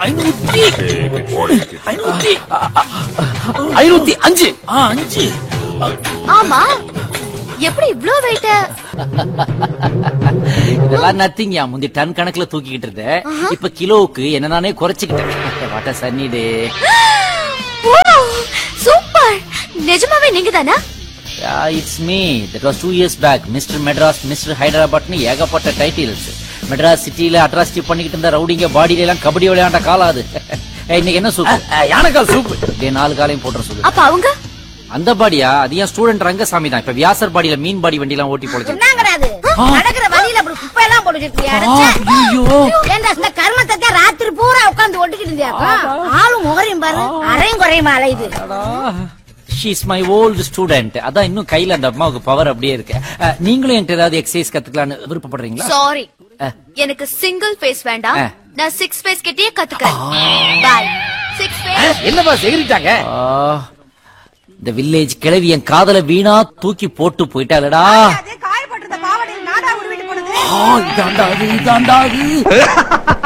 ஐநூத்தி ஐநூத்தி ஐநூத்தி அஞ்சு ஆ, அஞ்சு ஆமா எப்படி இவ்ளோ வெயிட்ட இதெல்லாம் நத்திங்யா முந்தி டன் கணக்குல தூக்கிக்கிட்டு இருந்தேன் இப்ப கிலோவுக்கு என்ன நானே குறைச்சுக்கிட்டேன் வாட்ட சன்னி டே சூப்பர் நிஜமாவே நீங்க தானா it's me that was two years back mister Madras mister ஹைதராபாத்னு ஏகப்பட்ட டைட்டில்ஸ் மெட்ராஸ் சிட்டில அட்ராசிட்டி பண்ணிக்கிட்டு இருந்த ரவுடிங்க பாடியில எல்லாம் கபடி விளையாண்ட காலம் அது ஏய், இன்னைக்கு என்ன சூப்பு யானைக்கால் சூப்பு டே நாலு காலையும் போட்டுற சொல்லு அப்ப அவங்க அந்த பாடியா அது ஏன் ஸ்டூடெண்ட் ரங்கசாமி தான் இப்ப வியாசர் பாடியில மீன் பாடி வண்டி எல்லாம் ஓட்டி போடுச்சு என்னங்கிறாது நடக்கிற வழியில அப்படி குப்பை எல்லாம் போட்டு வச்சிருக்கியா ஏண்டா இந்த கர்மத்தை ராத்திரி பூரா உட்கார்ந்து ஒட்டிக்கிட்டு இருந்தியாக்கா ஆளும் முகரையும் பாரு அரையும் குறையுமா அலையுது ஷீஸ் மை ஓல்டு ஸ்டூடெண்ட் அதான் இன்னும் கையில அந்த அம்மாவுக்கு பவர் அப்படியே இருக்கு அஹ், நீங்களும் என்கிட்ட ஏதாவது எக்ஸசைஸ் கத்துக்கலாம்னு விருப்பப்படுறீங்களா சாரி அஹ். எனக்கு சிங்கிள் ஃபேஸ் வேண்டாம் ஆ. நான் சிக்ஸ் ஃபேஸ் கிட்டயே கத்துக்கிறேன் பாய் சிக்ஸ் ஃபேஸ் என்னப்பா செகிரிட்டாங்க ஆ, இந்த வில்லேஜ் கிழவி என் காதல வீணா தூக்கி போட்டு போயிட்டாளடா காயப்பட்டிருந்த பாவடையில் நாடா ஒரு வீட்டு போனது ஆ, இதாண்டா அது, இதாண்டா அது.